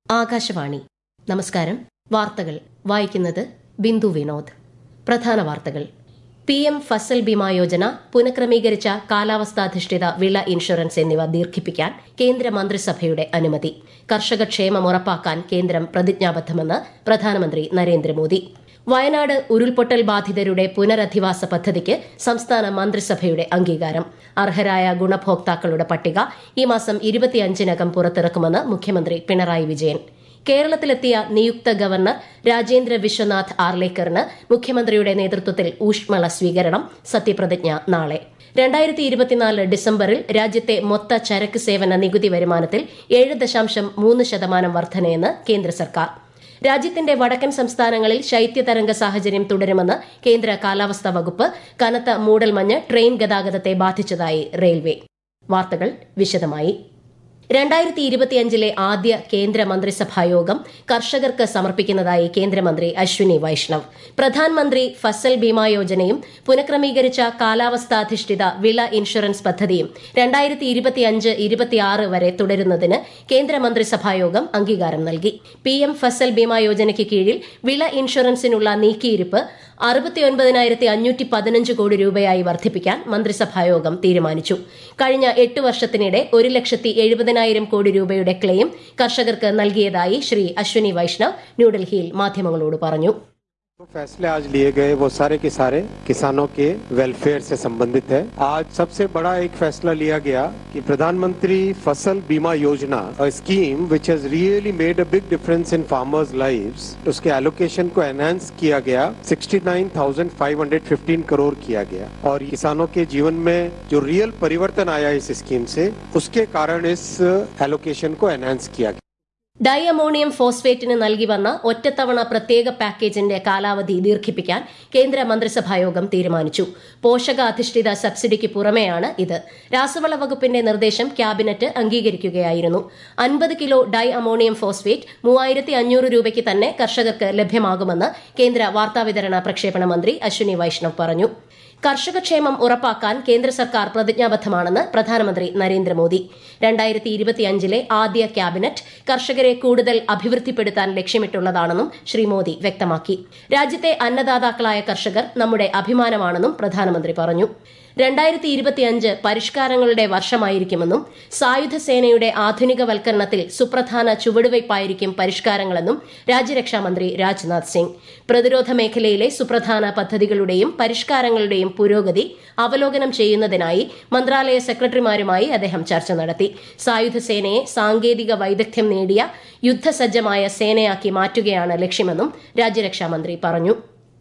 ആകാശവാണി നമസ്കാരം വാർത്തകൾ വായിക്കുന്നത് ബിന്ദു വിനോദ് പ്രധാന വാർത്തകൾ പി എം ഫസൽ ബീമാ യോജന പുനഃക്രമീകരിച്ച കാലാവസ്ഥാധിഷ്ഠിത വിള ഇൻഷുറൻസ് എന്നിവ ദീർഘിപ്പിക്കാൻ കേന്ദ്ര മന്ത്രിസഭയുടെ അനുമതി കർഷക ക്ഷേമം ഉറപ്പാക്കാൻ കേന്ദ്രം പ്രതിജ്ഞാബദ്ധമെന്ന് പ്രധാനമന്ത്രി നരേന്ദ്രമോദി വയനാട് ഉരുൾപൊട്ടൽ ബാധിതരുടെ പുനരധിവാസ പദ്ധതിക്ക് സംസ്ഥാന മന്ത്രിസഭയുടെ അംഗീകാരം അർഹരായ ഗുണഭോക്താക്കളുടെ പട്ടിക ഈ മാസം ഇരുപത്തിയഞ്ചിനകം പുറത്തിറക്കുമെന്ന് മുഖ്യമന്ത്രി പിണറായി വിജയൻ കേരളത്തിലെത്തിയ നിയുക്ത ഗവർണർ രാജേന്ദ്ര വിശ്വനാഥ് ആർലേക്കറിന് മുഖ്യമന്ത്രിയുടെ നേതൃത്വത്തിൽ ഊഷ്മള സ്വീകരണം സത്യപ്രതിജ്ഞ നാളെ രണ്ടായിരത്തി ഇരുപത്തിനാല് ഡിസംബറിൽ രാജ്യത്തെ മൊത്ത ചരക്ക് സേവന നികുതി വരുമാനത്തിൽ ഏഴ് ദശാംശം മൂന്ന് ശതമാനം വർധനയെന്ന് കേന്ദ്ര സർക്കാർ രാജ്യത്തിന്റെ വടക്കൻ സംസ്ഥാനങ്ങളിൽ ശൈത്യതരംഗ സാഹചര്യം തുടരുമെന്ന് കേന്ദ്ര കാലാവസ്ഥാ വകുപ്പ് കനത്ത മൂടൽമഞ്ഞ് ട്രെയിൻ ഗതാഗതത്തെ ബാധിച്ചതായി റെയിൽവേ വാർത്തകൾ വിശദമായി രണ്ടായിരത്തി ഇരുപത്തിയഞ്ചിലെ ആദ്യ കേന്ദ്ര മന്ത്രിസഭാ യോഗം കർഷകർക്ക് സമർപ്പിക്കുന്നതായി കേന്ദ്രമന്ത്രി അശ്വിനി വൈഷ്ണവ് പ്രധാനമന്ത്രി ഫസൽ ബീമാ യോജനയും പുനഃക്രമീകരിച്ച കാലാവസ്ഥാധിഷ്ഠിത വിള ഇൻഷുറൻസ് പദ്ധതിയും രണ്ടായിരത്തി ഇരുപത്തിയഞ്ച് ഇരുപത്തിയാറ് വരെ തുടരുന്നതിന് കേന്ദ്രമന്ത്രിസഭാ യോഗം അംഗീകാരം നൽകി പി എം ഫസൽ ബീമാ യോജനയ്ക്ക് കീഴിൽ വിള ഇൻഷുറൻസിനുള്ള നീക്കിയിരിപ്പ് അറുപത്തിയൊൻപതിനായിരത്തി അഞ്ഞൂറ്റി പതിനഞ്ച് കോടി രൂപയായി വർദ്ധിപ്പിക്കാൻ മന്ത്രിസഭായോഗം തീരുമാനിച്ചു കഴിഞ്ഞ എട്ട് വർഷത്തിനിടെ ഒരു ലക്ഷത്തി എഴുപതിനായിരം കോടി രൂപയുടെ ക്ലെയിം കർഷകർക്ക് നൽകിയതായി ശ്രീ അശ്വിനി വൈഷ്ണവ് ന്യൂഡൽഹിയിൽ മാധ്യമങ്ങളോട് പറഞ്ഞു जो फैसले आज लिए गए वो सारे के सारे किसानों के वेलफेयर से संबंधित है आज सबसे बड़ा एक फैसला लिया गया कि प्रधानमंत्री Fasal Bima Yojana scheme which has really made a big difference in farmers lives उसके एलोकेशन को एनहांस किया गया 69,515 करोड़ किया गया और किसानों के जीवन में जो रियल परिवर्तन आया इस स्कीम से उसके कारण इस एलोकेशन को एनहांस किया गया ഡൈ അമോണിയം ഫോസ്ഫേറ്റിന് നൽകി വന്ന ഒറ്റത്തവണ പ്രത്യേക പാക്കേജിന്റെ കാലാവധി ദീർഘിപ്പിക്കാൻ കേന്ദ്ര മന്ത്രിസഭായോഗം തീരുമാനിച്ചു പോഷകാധിഷ്ഠിത സബ്സിഡിക്ക് പുറമെയാണ് ഇത് രാസവള വകുപ്പിന്റെ നിർദ്ദേശം ക്യാബിനറ്റ് അംഗീകരിക്കുകയായിരുന്നു അൻപത് കിലോ ഡൈ അമോണിയം ഫോസ്ഫേറ്റ് മൂവായിരത്തി അഞ്ഞൂറ് രൂപയ്ക്ക് തന്നെ കർഷകർക്ക് ലഭ്യമാകുമെന്ന് കേന്ദ്ര വാർത്താവിതരണ പ്രക്ഷേപണ മന്ത്രി അശ്വിനി വൈഷ്ണവ് പറഞ്ഞു കർഷകക്ഷേമം ഉറപ്പാക്കാൻ കേന്ദ്ര സർക്കാർ പ്രതിജ്ഞാബദ്ധമാണെന്ന് പ്രധാനമന്ത്രി നരേന്ദ്രമോദി രണ്ടായിരത്തി ഇരുപത്തിയഞ്ചിലെ ആദ്യ ക്യാബിനറ്റ് കർഷകരെ കൂടുതൽ അഭിവൃദ്ധിപ്പെടുത്താൻ ലക്ഷ്യമിട്ടുള്ളതാണെന്നും ശ്രീ മോദി വ്യക്തമാക്കി രാജ്യത്തെ അന്നദാതാക്കളായ കർഷകർ നമ്മുടെ അഭിമാനമാണെന്നും പ്രധാനമന്ത്രി പറഞ്ഞു രണ്ടായിരത്തി ഇരുപത്തിയഞ്ച് പരിഷ്കാരങ്ങളുടെ വർഷമായിരിക്കുമെന്നും സായുധ സേനയുടെ ആധുനികവൽക്കരണത്തിൽ സുപ്രധാന ചുവടുവയ്പായിരിക്കും പരിഷ്കാരങ്ങളെന്നും രാജ്യരക്ഷാമന്ത്രി രാജ്നാഥ് സിംഗ് പ്രതിരോധ മേഖലയിലെ സുപ്രധാന പദ്ധതികളുടെയും പരിഷ്കാരങ്ങളുടെയും പുരോഗതി അവലോകനം ചെയ്യുന്നതിനായി മന്ത്രാലയ സെക്രട്ടറിമാരുമായി അദ്ദേഹം ചർച്ച നടത്തി സായുധ സേനയെ സാങ്കേതിക വൈദഗ്ധ്യം നേടിയ യുദ്ധസജ്ജമായ സേനയാക്കി മാറ്റുകയാണ് ലക്ഷ്യമെന്നും രാജ്യരക്ഷാമന്ത്രി പറഞ്ഞു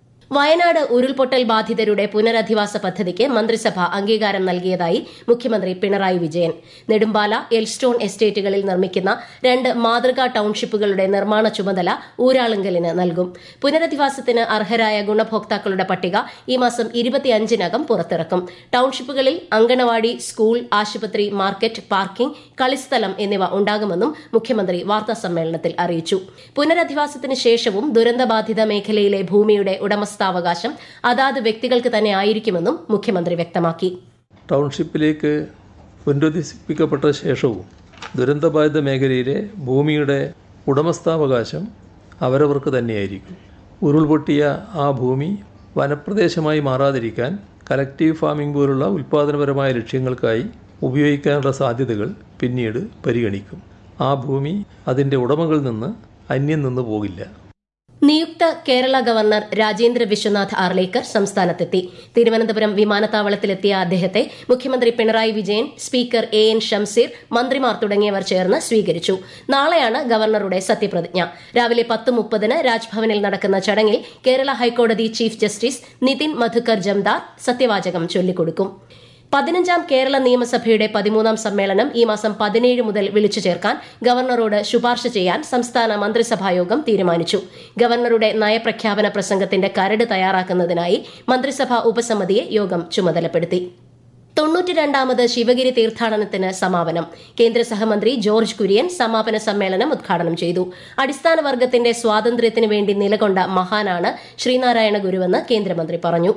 വയനാട് ഉരുൾപൊട്ടൽ ബാധിതരുടെ പുനരധിവാസ പദ്ധതിക്ക് മന്ത്രിസഭ അംഗീകാരം നൽകിയതായി മുഖ്യമന്ത്രി പിണറായി വിജയൻ നെടുമ്പാല എൽസ്റ്റോൺ എസ്റ്റേറ്റുകളിൽ നിർമ്മിക്കുന്ന രണ്ട് മാതൃകാ ടൌൺഷിപ്പുകളുടെ നിർമ്മാണ ചുമതല ഊരാളുങ്കലിന് നൽകും പുനരധിവാസത്തിന് അർഹരായ ഗുണഭോക്താക്കളുടെ പട്ടിക ഈ മാസം ഇരുപത്തിയഞ്ചിനകം പുറത്തിറക്കും ടൌൺഷിപ്പുകളിൽ അങ്കണവാടി സ്കൂൾ ആശുപത്രി മാർക്കറ്റ് പാർക്കിംഗ് കളിസ്ഥലം എന്നിവ ഉണ്ടാകുമെന്നും മുഖ്യമന്ത്രി വാർത്താസമ്മേളനത്തിൽ അറിയിച്ചു പുനരധിവാസത്തിന് ശേഷവും ദുരന്തബാധിത മേഖലയിലെ ഭൂമിയുടെ ഉടമസ്ഥ ഉടമസ്ഥാവകാശം അതാത് വ്യക്തികൾക്ക് തന്നെ ആയിരിക്കുമെന്നും മുഖ്യമന്ത്രി വ്യക്തമാക്കി ടൗൺഷിപ്പിലേക്ക് പുനരുദ്ധിപ്പിക്കപ്പെട്ട ശേഷവും ദുരന്തബാധിത മേഖലയിലെ ഭൂമിയുടെ ഉടമസ്ഥാവകാശം അവരവർക്ക് തന്നെയായിരിക്കും ഉരുൾപൊട്ടിയ ആ ഭൂമി വനപ്രദേശമായി മാറാതിരിക്കാൻ കലക്റ്റീവ് ഫാമിംഗ് പോലുള്ള ഉൽപ്പാദനപരമായ ലക്ഷ്യങ്ങൾക്കായി ഉപയോഗിക്കാനുള്ള സാധ്യതകൾ പിന്നീട് പരിഗണിക്കും ആ ഭൂമി അതിൻ്റെ ഉടമകളിൽ നിന്ന് അന്യം നിന്ന് പോകില്ല നിയുക്ത കേരള ഗവർണർ രാജേന്ദ്ര വിശ്വനാഥ് ആർലേക്കർ സംസ്ഥാനത്തെത്തി തിരുവനന്തപുരം വിമാനത്താവളത്തിലെത്തിയ അദ്ദേഹത്തെ മുഖ്യമന്ത്രി Pinarayi Vijayan speaker A N Shamseer മന്ത്രിമാർ തുടങ്ങിയവർ ചേർന്ന് സ്വീകരിച്ചു നാളെയാണ് ഗവർണറുടെ സത്യപ്രതിജ്ഞ രാവിലെ പത്ത് മുപ്പതിന് രാജ്ഭവനിൽ നടക്കുന്ന ചടങ്ങിൽ കേരള ഹൈക്കോടതി ചീഫ് ജസ്റ്റിസ് നിതിൻ മധുക്കർ ജംദാർ സത്യവാചകം ചൊല്ലിക്കൊടുക്കും പതിനഞ്ചാം കേരള നിയമസഭയുടെ പതിമൂന്നാം സമ്മേളനം ഈ മാസം പതിനേഴ് മുതൽ വിളിച്ചു ചേർക്കാൻ ഗവർണറോട് ശുപാർശ ചെയ്യാൻ സംസ്ഥാന മന്ത്രിസഭായോഗം തീരുമാനിച്ചു ഗവർണറുടെ നയപ്രഖ്യാപന പ്രസംഗത്തിന്റെ കരട് തയ്യാറാക്കുന്നതിനായി മന്ത്രിസഭാ ഉപസമിതിയെ യോഗം ചുമതലപ്പെടുത്തി തൊണ്ണൂറ്റിരണ്ടാമത് ശിവഗിരി തീർത്ഥാടനത്തിന് സമാപനം കേന്ദ്ര സഹമന്ത്രി ജോർജ് കുര്യൻ സമാപന സമ്മേളനം ഉദ്ഘാടനം ചെയ്തു അടിസ്ഥാന വർഗത്തിന്റെ സ്വാതന്ത്ര്യത്തിനു വേണ്ടി നിലകൊണ്ട മഹാനാണ് ശ്രീനാരായണ ഗുരുവെന്ന് കേന്ദ്രമന്ത്രി പറഞ്ഞു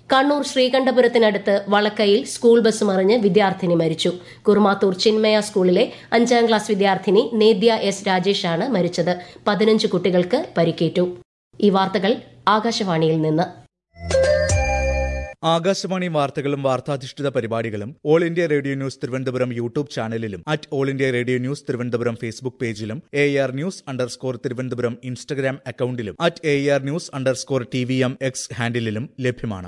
കണ്ണൂർ ശ്രീകണ്ഠപുരത്തിനടുത്ത് വളക്കയിൽ സ്കൂൾ ബസ് മറിഞ്ഞ് വിദ്യാർത്ഥിനി മരിച്ചു കുറുമാത്തൂർ ചിന്മയ സ്കൂളിലെ അഞ്ചാം ക്ലാസ് വിദ്യാർത്ഥിനി നേദ്യ എസ് രാജേഷാണ് മരിച്ചത് പതിനഞ്ച് കുട്ടികൾക്ക് പരിക്കേറ്റു ഈ വാർത്തകൾ ആകാശവാണിയിൽ നിന്ന് ആകാശവാണി വാർത്തകളും വാർത്താധിഷ്ഠിത പരിപാടികളും all India radio news Thiruvananthapuram YouTube ചാനലിലും at all India radio news Thiruvananthapuram Facebook പേജിലും A R news underscore Thiruvananthapuram Instagram അക്കൌണ്ടിലും at A R news underscore T V M X ഹാൻഡിലും ലഭ്യമാണ്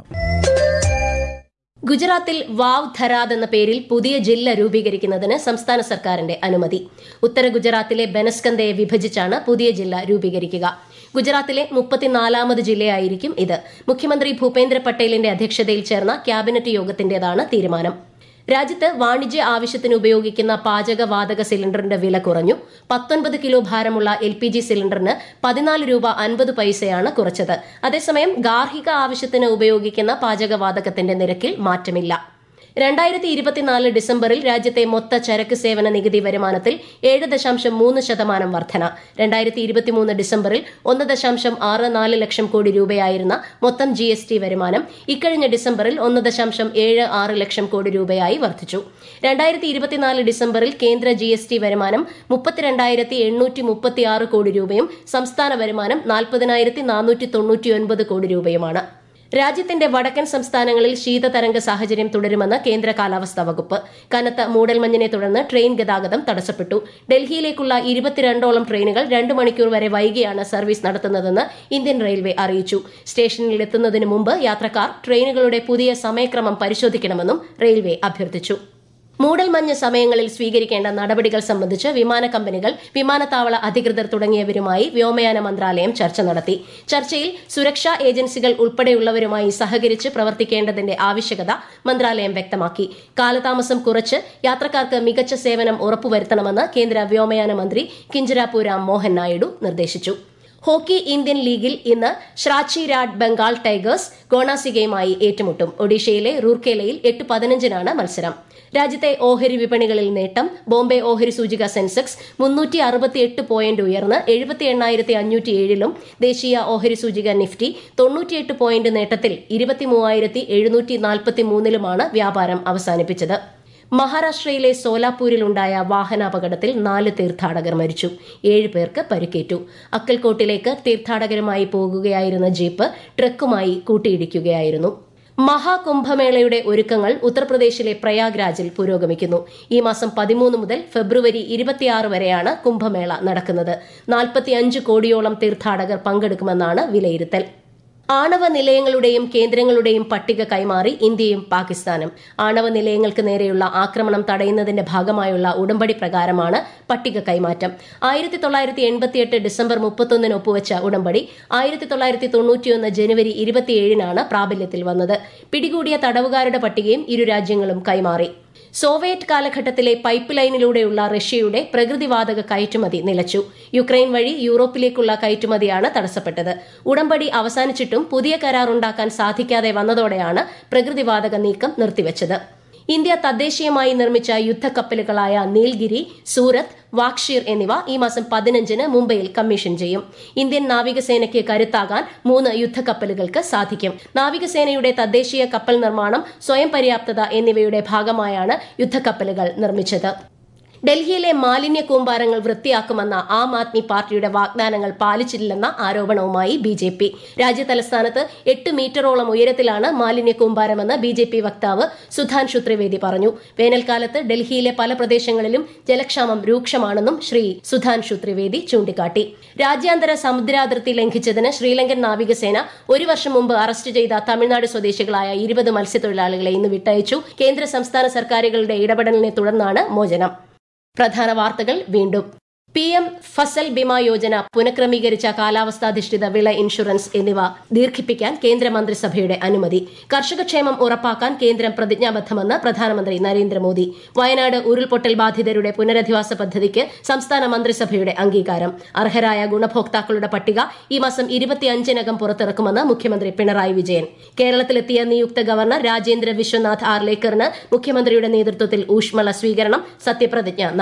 ഗുജറാത്തിൽ വാവ് ധരാദ് എന്ന പേരിൽ പുതിയ ജില്ല രൂപീകരിക്കുന്നതിന് സംസ്ഥാന സർക്കാരിന്റെ അനുമതി ഉത്തര ഗുജറാത്തിലെ ബനസ്കന്തയെ വിഭജിച്ചാണ് പുതിയ ജില്ല രൂപീകരിക്കുക ഗുജറാത്തിലെ മുപ്പത്തിനാലാമത് ജില്ലയായിരിക്കും ഇത് മുഖ്യമന്ത്രി ഭൂപേന്ദ്ര പട്ടേലിന്റെ അധ്യക്ഷതയിൽ ചേർന്ന ക്യാബിനറ്റ് യോഗത്തിന്റേതാണ് തീരുമാനം രാജ്യത്ത് വാണിജ്യ ആവശ്യത്തിന് ഉപയോഗിക്കുന്ന പാചകവാതക സിലിണ്ടറിന്റെ വില കുറഞ്ഞു പത്തൊൻപത് കിലോ ഭാരമുള്ള എൽ പി ജി സിലിണ്ടറിന് പതിനാല് രൂപ അൻപത് പൈസയാണ് കുറച്ചത് അതേസമയം ഗാർഹിക ആവശ്യത്തിന് ഉപയോഗിക്കുന്ന പാചകവാതകത്തിന്റെ നിരക്കിൽ മാറ്റമില്ല രണ്ടായിരത്തി ഇരുപത്തിനാല് ഡിസംബറിൽ രാജ്യത്തെ മൊത്ത ചരക്ക് സേവന നികുതി വരുമാനത്തിൽ ഏഴ് ദശാംശം മൂന്ന് ശതമാനം വർധന രണ്ടായിരത്തി ഇരുപത്തിമൂന്ന് ഡിസംബറിൽ ഒന്ന് ദശാംശം ആറ് നാല് ലക്ഷം കോടി രൂപയായിരുന്ന മൊത്തം ജി എസ് ടി വരുമാനം ഇക്കഴിഞ്ഞ ഡിസംബറിൽ ഒന്ന് ദശാംശം ഏഴ് ആറ് ലക്ഷം കോടി രൂപയായി വർദ്ധിച്ചു രണ്ടായിരത്തി ഇരുപത്തിനാല് ഡിസംബറിൽ കേന്ദ്ര ജി എസ് ടി വരുമാനം മുപ്പത്തിരണ്ടായിരത്തി എണ്ണൂറ്റി മുപ്പത്തിയാറ് കോടി രൂപയും സംസ്ഥാന വരുമാനം നാൽപ്പതിനായിരത്തി നാനൂറ്റി തൊണ്ണൂറ്റിയൊൻപത് കോടി രൂപയുമാണ് രാജ്യത്തിന്റെ വടക്കൻ സംസ്ഥാനങ്ങളിൽ ശീതതരംഗ സാഹചര്യം തുടരുമെന്ന് കേന്ദ്ര കാലാവസ്ഥാ വകുപ്പ് കനത്ത മൂടൽമഞ്ഞിനെ തുടർന്ന് ട്രെയിൻ ഗതാഗതം തടസ്സപ്പെട്ടു ഡൽഹിയിലേക്കുള്ള ഇരുപത്തിരണ്ടോളം ട്രെയിനുകൾ രണ്ട് മണിക്കൂർ വരെ വൈകിയാണ് സർവീസ് നടത്തുന്നതെന്ന് ഇന്ത്യൻ റെയിൽവേ അറിയിച്ചു സ്റ്റേഷനിൽ എത്തുന്നതിന് മുമ്പ് യാത്രക്കാർ ട്രെയിനുകളുടെ പുതിയ സമയക്രമം പരിശോധിക്കണമെന്നും റെയിൽവേ അഭ്യർത്ഥിച്ചു മൂടൽമഞ്ഞ് സമയങ്ങളിൽ സ്വീകരിക്കേണ്ട നടപടികൾ സംബന്ധിച്ച് വിമാന കമ്പനികൾ വിമാനത്താവള അധികൃതർ തുടങ്ങിയവരുമായി വ്യോമയാന മന്ത്രാലയം ചർച്ച നടത്തി ചർച്ചയിൽ സുരക്ഷാ ഏജൻസികൾ ഉൾപ്പെടെയുള്ളവരുമായി സഹകരിച്ച് പ്രവർത്തിക്കേണ്ടതിന്റെ ആവശ്യകത മന്ത്രാലയം വ്യക്തമാക്കി കാലതാമസം കുറച്ച് യാത്രക്കാർക്ക് മികച്ച സേവനം ഉറപ്പുവരുത്തണമെന്ന് കേന്ദ്ര വ്യോമയാന മന്ത്രി കിഞ്ചരാപു രാം മോഹൻ നായിഡു നിർദ്ദേശിച്ചു ഹോക്കി ഇന്ത്യൻ ലീഗിൽ ഇന്ന് ഷ്രാച്ചി രാഡ് ബംഗാൾ ടൈഗേഴ്സ് ഗോണാസികയുമായി ഏറ്റുമുട്ടും ഒഡീഷയിലെ റൂർക്കേലയിൽ എട്ട് പതിനഞ്ചിനാണ് മത്സരം രാജ്യത്തെ ഓഹരി വിപണികളിൽ നേട്ടം ബോംബെ ഓഹരി സൂചിക സെൻസെക്സ് മുന്നൂറ്റി അറുപത്തിയെട്ട് പോയിന്റ് ഉയർന്ന് എഴുപത്തി എണ്ണായിരത്തി അഞ്ഞൂറ്റി ഏഴിലും ദേശീയ ഓഹരി സൂചിക നിഫ്റ്റി തൊണ്ണൂറ്റിയെട്ട് പോയിന്റ് നേട്ടത്തിൽ ഇരുപത്തിമൂവായിരത്തി എഴുന്നൂറ്റി നാൽപ്പത്തി മൂന്നിലുമാണ് വ്യാപാരം അവസാനിപ്പിച്ചത് മഹാരാഷ്ട്രയിലെ സോലാപൂരിലുണ്ടായ വാഹനാപകടത്തിൽ നാല് തീർത്ഥാടകർ മരിച്ചു ഏഴ് പേർക്ക് പരിക്കേറ്റു അക്കൽക്കോട്ടിലേക്ക് തീർത്ഥാടകരുമായി പോകുകയായിരുന്ന ജീപ്പ് ട്രക്കുമായി കൂട്ടിയിടിക്കുകയായിരുന്നു മഹാകുംഭമേളയുടെ ഒരുക്കങ്ങൾ ഉത്തർപ്രദേശിലെ പ്രയാഗ്രാജിൽ പുരോഗമിക്കുന്നു ഈ മാസം പതിമൂന്ന് മുതൽ ഫെബ്രുവരി ഇരുപത്തിയാറ് വരെയാണ് കുംഭമേള നടക്കുന്നത് നാൽപ്പത്തിയഞ്ച് കോടിയോളം തീർത്ഥാടകർ പങ്കെടുക്കുമെന്നാണ് വിലയിരുത്തൽ ആണവ നിലയങ്ങളുടെയും കേന്ദ്രങ്ങളുടെയും പട്ടിക കൈമാറി ഇന്ത്യയും പാകിസ്ഥാനും ആണവ നിലയങ്ങൾക്ക് നേരെയുള്ള ആക്രമണം തടയുന്നതിന്റെ ഭാഗമായുള്ള ഉടമ്പടി പ്രകാരമാണ് പട്ടിക കൈമാറ്റം ആയിരത്തി തൊള്ളായിരത്തി എൺപത്തിയെട്ട് ഡിസംബർ മുപ്പത്തൊന്നിന് ഒപ്പുവച്ച ഉടമ്പടി ആയിരത്തി തൊള്ളായിരത്തി തൊണ്ണൂറ്റിയൊന്ന് ജനുവരി ഇരുപത്തിയേഴിനാണ് പ്രാബല്യത്തിൽ വന്നത് പിടികൂടിയ തടവുകാരുടെ പട്ടികയും ഇരു രാജ്യങ്ങളും കൈമാറി സോവിയറ്റ് കാലഘട്ടത്തിലെ പൈപ്പ് ലൈനിലൂടെയുള്ള റഷ്യയുടെ പ്രകൃതിവാതക കയറ്റുമതി നിലച്ചു യുക്രൈൻ വഴി യൂറോപ്പിലേക്കുള്ള കയറ്റുമതിയാണ് തടസ്സപ്പെട്ടത് ഉടമ്പടി അവസാനിച്ചിട്ടും പുതിയ കരാർ ഉണ്ടാക്കാൻ സാധിക്കാതെ വന്നതോടെയാണ് പ്രകൃതിവാതക നീക്കം നിർത്തിവച്ചത് ഇന്ത്യ തദ്ദേശീയമായി നിർമ്മിച്ച യുദ്ധക്കപ്പലുകളായ നീൽഗിരി സൂരത്ത് വാക്ഷീർ എന്നിവ ഈ മാസം പതിനഞ്ചിന് മുംബൈയിൽ കമ്മീഷൻ ചെയ്യും ഇന്ത്യൻ നാവികസേനയ്ക്ക് കരുത്താകാൻ മൂന്ന് യുദ്ധക്കപ്പലുകൾക്ക് സാധിക്കും നാവികസേനയുടെ തദ്ദേശീയ കപ്പൽ നിർമ്മാണം സ്വയം പര്യാപ്തത എന്നിവയുടെ ഭാഗമായാണ് യുദ്ധക്കപ്പലുകൾ നിർമ്മിച്ചത് ഡൽഹിയിലെ മാലിന്യ കൂമ്പാരങ്ങൾ വൃത്തിയാക്കുമെന്ന ആം ആദ്മി പാർട്ടിയുടെ വാഗ്ദാനങ്ങൾ പാലിച്ചില്ലെന്ന ആരോപണവുമായി ബി ജെ പി രാജ്യതലസ്ഥാനത്ത് എട്ട് മീറ്ററോളം ഉയരത്തിലാണ് മാലിന്യ കൂമ്പാരമെന്ന് ബി ജെ പി വക്താവ് സുധാൻഷു ത്രിവേദി പറഞ്ഞു വേനൽക്കാലത്ത് ഡൽഹിയിലെ പല പ്രദേശങ്ങളിലും ജലക്ഷാമം രൂക്ഷമാണെന്നും ശ്രീ സുധാൻഷു ത്രിവേദി ചൂണ്ടിക്കാട്ടി രാജ്യാന്തര സമുദ്രാതിർത്തി ലംഘിച്ചതിന് ശ്രീലങ്കൻ നാവികസേന ഒരു വർഷം മുമ്പ് അറസ്റ്റ് ചെയ്ത തമിഴ്നാട് സ്വദേശികളായ ഇരുപത് മത്സ്യത്തൊഴിലാളികളെ ഇന്ന് വിട്ടയച്ചു കേന്ദ്ര സംസ്ഥാന സർക്കാരുകളുടെ ഇടപെടലിനെ തുടർന്നാണ് മോചനം പ്രധാന വാർത്തകൾ വീണ്ടും പി എം ഫസൽ ബിമ യോജന പുനഃക്രമീകരിച്ച കാലാവസ്ഥാധിഷ്ഠിത വിള ഇൻഷുറൻസ് എന്നിവ ദീർഘിപ്പിക്കാൻ കേന്ദ്രമന്ത്രിസഭയുടെ അനുമതി കർഷകക്ഷേമം ഉറപ്പാക്കാൻ കേന്ദ്രം പ്രതിജ്ഞാബദ്ധമെന്ന് പ്രധാനമന്ത്രി നരേന്ദ്രമോദി വയനാട് ഉരുൾപൊട്ടൽ ബാധിതരുടെ പുനരധിവാസ പദ്ധതിക്ക് സംസ്ഥാന മന്ത്രിസഭയുടെ അംഗീകാരം അർഹരായ ഗുണഭോക്താക്കളുടെ പട്ടിക ഈ മാസം ഇരുപത്തിയഞ്ചിനകം പുറത്തിറക്കുമെന്ന് മുഖ്യമന്ത്രി പിണറായി വിജയൻ കേരളത്തിലെത്തിയ നിയുക്ത ഗവർണർ രാജേന്ദ്ര വിശ്വനാഥ് ആർലേക്കറിന് മുഖ്യമന്ത്രിയുടെ നേതൃത്വത്തിൽ ഊഷ്മള സ്വീകരണം സത്യപ്രതിജ്ഞ നാളെ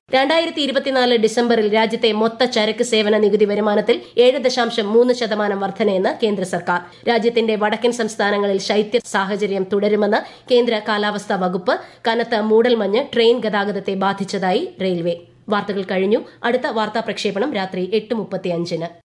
രണ്ടായിരത്തി ഇരുപത്തിനാല് ഡിസംബറിൽ രാജ്യത്തെ മൊത്ത ചരക്ക് സേവന നികുതി വരുമാനത്തിൽ ഏഴ് ദശാംശം മൂന്ന് ശതമാനം വർധനയെന്ന് കേന്ദ്ര സർക്കാർ രാജ്യത്തിന്റെ വടക്കൻ സംസ്ഥാനങ്ങളിൽ ശൈത്യ സാഹചര്യം തുടരുമെന്ന് കേന്ദ്ര കാലാവസ്ഥാ വകുപ്പ് കനത്ത മൂടൽമഞ്ഞ് ട്രെയിൻ ഗതാഗതത്തെ ബാധിച്ചതായി റെയിൽവേ വാർത്തകൾ കഴിഞ്ഞു അടുത്ത വാർത്താ പ്രക്ഷേപണം രാത്രി എട്ട് മുപ്പത്തിയഞ്ചിന്